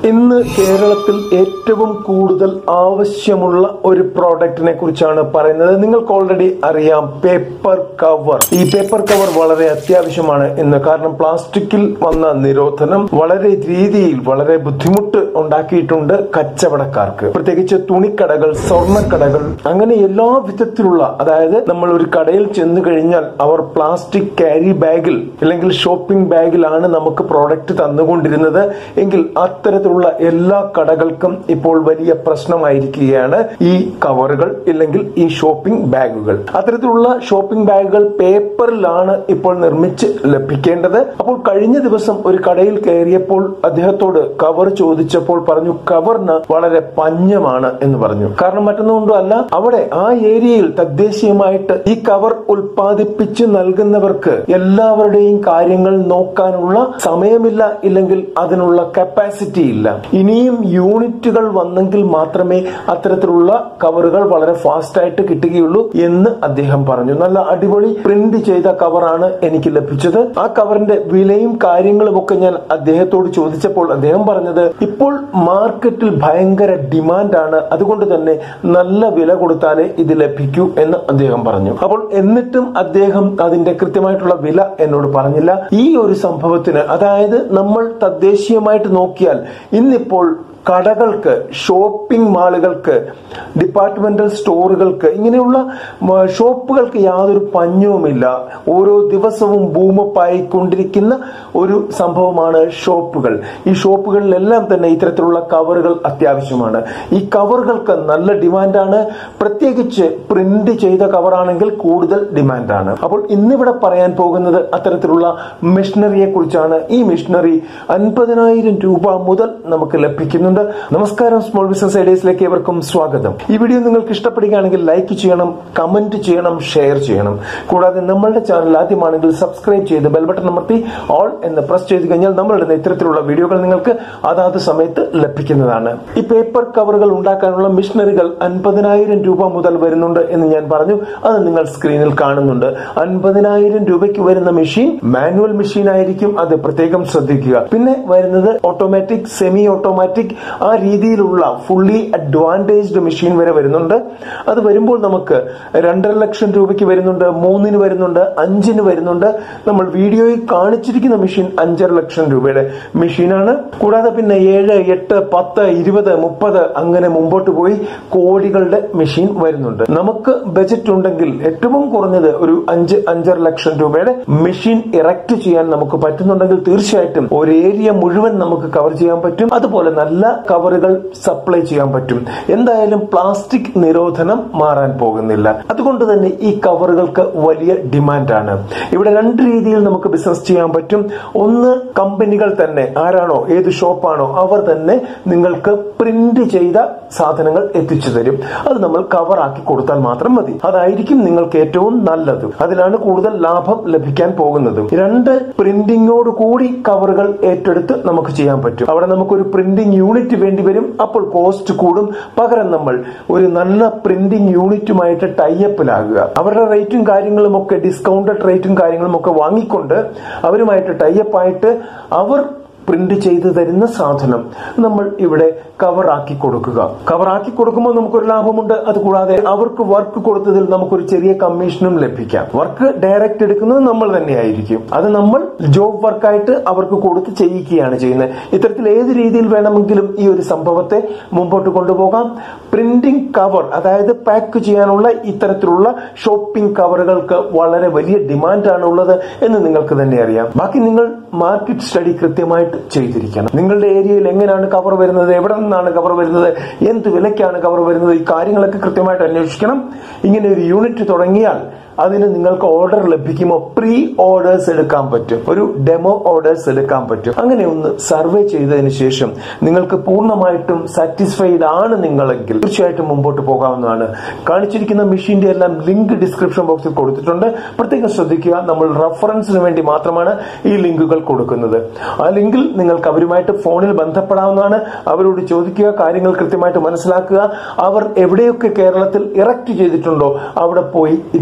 ഇന്ന് കേരളത്തിൽ ഏറ്റവും കൂടുതൽ ആവശ്യമുള്ള ഒരു പ്രോഡക്റ്റിനെ കുറിച്ചാണ് പറയുന്നത് നിങ്ങൾക്ക് ഓൾറെഡി അറിയാം പേപ്പർ കവർ ഈ പേപ്പർ കവർ വളരെ അത്യാവശ്യമാണ് ഇന്ന് കാരണം പ്ലാസ്റ്റിക്കിൽ വന്ന നിരോധനം വളരെ രീതിയിൽ വളരെ ബുദ്ധിമുട്ട് ഉണ്ടാക്കിയിട്ടുണ്ട് കച്ചവടക്കാർക്ക് പ്രത്യേകിച്ച് തുണിക്കടകൾ സ്വർണ്ണക്കടകൾ അങ്ങനെ എല്ലാ വിധത്തിലുള്ള അതായത് നമ്മൾ ഒരു കടയിൽ ചെന്ന് കഴിഞ്ഞാൽ അവർ പ്ലാസ്റ്റിക് ക്യാരി ബാഗിൽ അല്ലെങ്കിൽ ഷോപ്പിംഗ് ബാഗിലാണ് നമുക്ക് പ്രോഡക്റ്റ് തന്നുകൊണ്ടിരുന്നത് എങ്കിൽ അത്തരത്തിലുള്ള എല്ലാ കടകൾക്കും ഇപ്പോൾ വലിയ പ്രശ്നമായിരിക്കുകയാണ് ഈ കവറുകൾ ഇല്ലെങ്കിൽ ഈ ഷോപ്പിംഗ് ബാഗുകൾ അത്തരത്തിലുള്ള ഷോപ്പിംഗ് ബാഗുകൾ പേപ്പറിലാണ് ഇപ്പോൾ നിർമ്മിച്ച് ലഭിക്കേണ്ടത് അപ്പോൾ കഴിഞ്ഞ ദിവസം ഒരു കടയിൽ കയറിയപ്പോൾ അദ്ദേഹത്തോട് കവർ ചോദിച്ചപ്പോൾ പറഞ്ഞു കവറിന് വളരെ പഞ്ഞമാണ് എന്ന് പറഞ്ഞു കാരണം മറ്റൊന്നുകൊണ്ടും അല്ല അവിടെ ആ ഏരിയയിൽ തദ്ദേശീയമായിട്ട് ഈ കവർ ഉൽപ്പാദിപ്പിച്ച് നൽകുന്നവർക്ക് എല്ലാവരുടെയും കാര്യങ്ങൾ നോക്കാനുള്ള സമയമില്ല ഇല്ലെങ്കിൽ അതിനുള്ള കപ്പാസിറ്റി ഇല്ല ഇനിയും യൂണിറ്റുകൾ വന്നെങ്കിൽ മാത്രമേ അത്തരത്തിലുള്ള കവറുകൾ വളരെ ഫാസ്റ്റ് ആയിട്ട് കിട്ടുകയുള്ളൂ എന്ന് അദ്ദേഹം പറഞ്ഞു നല്ല അടിപൊളി പ്രിന്റ് ചെയ്ത കവറാണ് എനിക്ക് ലഭിച്ചത് ആ കവറിന്റെ വിലയും കാര്യങ്ങളും ഒക്കെ ഞാൻ അദ്ദേഹത്തോട് ചോദിച്ചപ്പോൾ അദ്ദേഹം പറഞ്ഞത് ഇപ്പോൾ മാർക്കറ്റിൽ ഭയങ്കര ഡിമാൻഡാണ് അതുകൊണ്ട് തന്നെ നല്ല വില കൊടുത്താലേ ഇത് ലഭിക്കൂ എന്ന് അദ്ദേഹം പറഞ്ഞു അപ്പോൾ എന്നിട്ടും അദ്ദേഹം അതിന്റെ കൃത്യമായിട്ടുള്ള വില എന്നോട് പറഞ്ഞില്ല ഈ ഒരു സംഭവത്തിന് അതായത് നമ്മൾ തദ്ദേശീയമായിട്ട് നോക്കിയാൽ ഇന്നിപ്പോൾ കടകൾക്ക് ഷോപ്പിംഗ് മാളുകൾക്ക് ഡിപ്പാർട്ട്മെന്റൽ സ്റ്റോറുകൾക്ക് ഇങ്ങനെയുള്ള മ, ഷോപ്പുകൾക്ക് യാതൊരു പഞ്ഞവുമില്ല ഓരോ ദിവസവും ബൂമപ്പായി കൊണ്ടിരിക്കുന്ന ഒരു സംഭവമാണ് ഷോപ്പുകൾ ഈ ഷോപ്പുകളിലെല്ലാം തന്നെ ഇത്തരത്തിലുള്ള കവറുകൾ അത്യാവശ്യമാണ് ഈ കവറുകൾക്ക് നല്ല ഡിമാൻഡാണ് പ്രത്യേകിച്ച് പ്രിന്റ് ചെയ്ത കവറാണെങ്കിൽ കൂടുതൽ ഡിമാൻഡാണ് അപ്പോൾ ഇന്നിവിടെ പറയാൻ പോകുന്നത് അത്തരത്തിലുള്ള മെഷീനറിയെ കുറിച്ചാണ് ഈ മെഷീനറി അൻപതിനായിരം രൂപ മുതൽ നമുക്ക് ലഭിക്കുന്നുണ്ട് നമസ്കാരം സ്മോൾ ബിസിനസ് ഐഡിയസിലേക്ക് ഏവർക്കും സ്വാഗതം ഈ വീഡിയോ നിങ്ങൾക്ക് ഇഷ്ടപ്പെടുകയാണെങ്കിൽ ലൈക്ക് ചെയ്യണം കമന്റ് ചെയ്യണം ഷെയർ ചെയ്യണം കൂടാതെ നമ്മളുടെ ചാനൽ ആദ്യമാണെങ്കിൽ സബ്സ്ക്രൈബ് ചെയ്ത് ബെൽ ബട്ടൺ അമർത്തി ഓൾ എന്ന് പ്രസ് ചെയ്ത് കഴിഞ്ഞാൽ നമ്മളിടുന്ന ഇത്തരത്തിലുള്ള വീഡിയോകൾ നിങ്ങൾക്ക് അതാത് സമയത്ത് ലഭിക്കുന്നതാണ് ഈ പേപ്പർ കവറുകൾ ഉണ്ടാക്കാനുള്ള മിഷനറികൾ അൻപതിനായിരം രൂപ മുതൽ വരുന്നുണ്ട് എന്ന് ഞാൻ പറഞ്ഞു അത് നിങ്ങൾ സ്ക്രീനിൽ കാണുന്നുണ്ട് അൻപതിനായിരം രൂപയ്ക്ക് വരുന്ന മെഷീൻ മാനുവൽ മെഷീൻ ആയിരിക്കും അത് പ്രത്യേകം ശ്രദ്ധിക്കുക പിന്നെ വരുന്നത് ഓട്ടോമാറ്റിക് സെമി ഓട്ടോമാറ്റിക് ആ രീതിയിലുള്ള ഫുള്ളി അഡ്വാൻറ്റേജ്ഡ് മെഷീൻ വരെ വരുന്നുണ്ട് അത് വരുമ്പോൾ നമുക്ക് രണ്ടര ലക്ഷം രൂപയ്ക്ക് വരുന്നുണ്ട് മൂന്നിന് വരുന്നുണ്ട് അഞ്ചിന് വരുന്നുണ്ട് നമ്മൾ വീഡിയോയിൽ കാണിച്ചിരിക്കുന്ന മെഷീൻ അഞ്ചര ലക്ഷം രൂപയുടെ മെഷീനാണ് കൂടാതെ പിന്നെ ഏഴ് എട്ട് പത്ത് ഇരുപത് മുപ്പത് അങ്ങനെ മുമ്പോട്ട് പോയി കോടികളുടെ മെഷീൻ വരുന്നുണ്ട് നമുക്ക് ബജറ്റ് ഉണ്ടെങ്കിൽ ഏറ്റവും കുറഞ്ഞത് ഒരു അഞ്ച് അഞ്ചര ലക്ഷം രൂപയുടെ മെഷീൻ ഇറക്റ്റ് ചെയ്യാൻ നമുക്ക് പറ്റുന്നുണ്ടെങ്കിൽ തീർച്ചയായിട്ടും ഒരു ഏരിയ മുഴുവൻ നമുക്ക് കവർ ചെയ്യാൻ പറ്റും അതുപോലെ നല്ല കവറുകൾ സപ്ലൈ ചെയ്യാൻ പറ്റും എന്തായാലും പ്ലാസ്റ്റിക് നിരോധനം മാറാൻ പോകുന്നില്ല അതുകൊണ്ട് തന്നെ ഈ കവറുകൾക്ക് വലിയ ഡിമാൻഡാണ് ഇവിടെ രണ്ട് രീതിയിൽ നമുക്ക് ബിസിനസ് ചെയ്യാൻ പറ്റും ഒന്ന് കമ്പനികൾ തന്നെ ആരാണോ ഏത് ഷോപ്പാണോ അവർ തന്നെ നിങ്ങൾക്ക് പ്രിന്റ് ചെയ്ത സാധനങ്ങൾ എത്തിച്ചു തരും അത് നമ്മൾ കവർ ആക്കി കൊടുത്താൽ മാത്രം മതി അതായിരിക്കും നിങ്ങൾക്ക് ഏറ്റവും നല്ലത് അതിലാണ് കൂടുതൽ ലാഭം ലഭിക്കാൻ പോകുന്നത് രണ്ട് പ്രിന്റിങ്ങോട് കൂടി കവറുകൾ ഏറ്റെടുത്ത് നമുക്ക് ചെയ്യാൻ പറ്റും അവിടെ നമുക്കൊരു പ്രിന്റിംഗ് യൂണിറ്റ് വേണ്ടി വരും അപ്പോൾ കോസ്റ്റ് കൂടും പകരം നമ്മൾ ഒരു നല്ല പ്രിന്റിംഗ് യൂണിറ്റുമായിട്ട് ടൈപ്പിലാകുക അവരുടെ റേറ്റും കാര്യങ്ങളും ഒക്കെ ഡിസ്കൗണ്ടഡ് റേറ്റും കാര്യങ്ങളും ഒക്കെ വാങ്ങിക്കൊണ്ട് അവരുമായിട്ട് ടൈപ്പ് ആയിട്ട് അവർ പ്രിന്റ് ചെയ്ത് തരുന്ന സാധനം നമ്മൾ ഇവിടെ കവറാക്കി കൊടുക്കുക കവറാക്കി കൊടുക്കുമ്പോൾ നമുക്കൊരു ലാഭമുണ്ട് അതുകൂടാതെ അവർക്ക് വർക്ക് കൊടുത്തതിൽ നമുക്കൊരു ചെറിയ കമ്മീഷനും ലഭിക്കാം വർക്ക് ഡയറക്റ്റ് എടുക്കുന്നത് നമ്മൾ തന്നെയായിരിക്കും അത് നമ്മൾ ജോബ് വർക്കായിട്ട് അവർക്ക് കൊടുത്ത് ചെയ്യിക്കുകയാണ് ചെയ്യുന്നത് ഇത്തരത്തിൽ ഏത് രീതിയിൽ വേണമെങ്കിലും ഈ ഒരു സംഭവത്തെ മുമ്പോട്ട് കൊണ്ടുപോകാം പ്രിന്റിംഗ് കവർ അതായത് പാക്ക് ചെയ്യാനുള്ള ഇത്തരത്തിലുള്ള ഷോപ്പിംഗ് കവറുകൾക്ക് വളരെ വലിയ ഡിമാൻഡാണ് ഉള്ളത് എന്ന് നിങ്ങൾക്ക് തന്നെ അറിയാം ബാക്കി നിങ്ങൾ മാർക്കറ്റ് സ്റ്റഡി കൃത്യമായിട്ട് ചെയ്തിരിക്കണം നിങ്ങളുടെ ഏരിയയിൽ എങ്ങനെയാണ് കവർ വരുന്നത് എവിടെ നിന്നാണ് കവർ വരുന്നത് എന്ത് വിലയ്ക്കാണ് കവർ വരുന്നത് ഈ കാര്യങ്ങളൊക്കെ കൃത്യമായിട്ട് അന്വേഷിക്കണം ഇങ്ങനെ ഒരു യൂണിറ്റ് തുടങ്ങിയാൽ അതിന് നിങ്ങൾക്ക് ഓർഡർ ലഭിക്കുമോ പ്രീ ഓർഡേഴ്സ് എടുക്കാൻ പറ്റും ഒരു ഡെമോ ഓർഡേഴ്സ് എടുക്കാൻ പറ്റും അങ്ങനെ ഒന്ന് സർവേ ചെയ്തതിന് ശേഷം നിങ്ങൾക്ക് പൂർണ്ണമായിട്ടും സാറ്റിസ്ഫൈഡ് ആണ് നിങ്ങളെങ്കിൽ തീർച്ചയായിട്ടും മുമ്പോട്ട് പോകാവുന്നതാണ് കാണിച്ചിരിക്കുന്ന മെഷീന്റെ എല്ലാം ലിങ്ക് ഡിസ്ക്രിപ്ഷൻ ബോക്സിൽ കൊടുത്തിട്ടുണ്ട് പ്രത്യേകം ശ്രദ്ധിക്കുക നമ്മൾ റഫറൻസിന് വേണ്ടി മാത്രമാണ് ഈ ലിങ്കുകൾ കൊടുക്കുന്നത് ആ ലിങ്കിൽ നിങ്ങൾക്ക് അവരുമായിട്ട് ഫോണിൽ ബന്ധപ്പെടാവുന്നതാണ് അവരോട് ചോദിക്കുക കാര്യങ്ങൾ കൃത്യമായിട്ട് മനസ്സിലാക്കുക അവർ എവിടെയൊക്കെ കേരളത്തിൽ ഇറക്റ്റ് ചെയ്തിട്ടുണ്ടോ അവിടെ പോയി ഇതിന്റെ പ്രവർത്തനം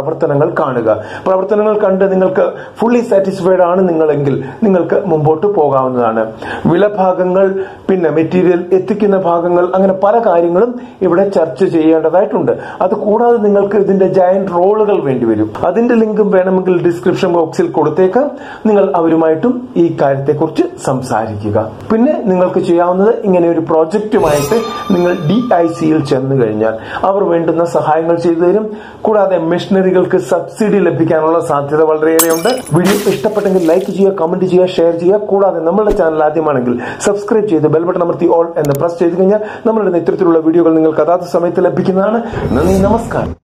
പ്രവർത്തനങ്ങൾ കാണുക പ്രവർത്തനങ്ങൾ കണ്ട് നിങ്ങൾക്ക് ഫുള്ളി സാറ്റിസ്ഫൈഡ് ആണ് നിങ്ങളെങ്കിൽ നിങ്ങൾക്ക് മുമ്പോട്ട് പോകാവുന്നതാണ് വിലഭാഗങ്ങൾ പിന്നെ മെറ്റീരിയൽ എത്തിക്കുന്ന ഭാഗങ്ങൾ അങ്ങനെ പല കാര്യങ്ങളും ഇവിടെ ചർച്ച ചെയ്യേണ്ടതായിട്ടുണ്ട് അത് കൂടാതെ നിങ്ങൾക്ക് ഇതിന്റെ ജയന്റ് റോളുകൾ വേണ്ടിവരും അതിന്റെ ലിങ്കും വേണമെങ്കിൽ ഡിസ്ക്രിപ്ഷൻ ബോക്സിൽ കൊടുത്തേക്കാം നിങ്ങൾ അവരുമായിട്ടും ഈ കാര്യത്തെക്കുറിച്ച് സംസാരിക്കുക പിന്നെ നിങ്ങൾക്ക് ചെയ്യാവുന്നത് ഇങ്ങനെ ഒരു പ്രോജക്റ്റുമായിട്ട് നിങ്ങൾ ഡി ഐ സിയിൽ ചെന്ന് കഴിഞ്ഞാൽ അവർ വേണ്ടുന്ന സഹായങ്ങൾ ചെയ്തു തരും കൂടാതെ മെഷീനറികൾക്ക് സബ്സിഡി ലഭിക്കാനുള്ള സാധ്യത വളരെയേറെയുണ്ട് വീഡിയോ ഇഷ്ടപ്പെട്ടെങ്കിൽ ലൈക്ക് ചെയ്യുക കമന്റ് ചെയ്യുക ഷെയർ ചെയ്യുക കൂടാതെ നമ്മളുടെ ചാനൽ ആദ്യമാണെങ്കിൽ സബ്സ്ക്രൈബ് ചെയ്ത് ബെൽ ബട്ടൺ അമർത്തി ഓൾ എന്ന് പ്രസ് ചെയ്ത് കഴിഞ്ഞാൽ നമ്മളുടെ ഇത്തരത്തിലുള്ള വീഡിയോകൾ നിങ്ങൾക്ക് അതാത് സമയത്ത് ലഭിക്കുന്നതാണ് നന്ദി നമസ്കാരം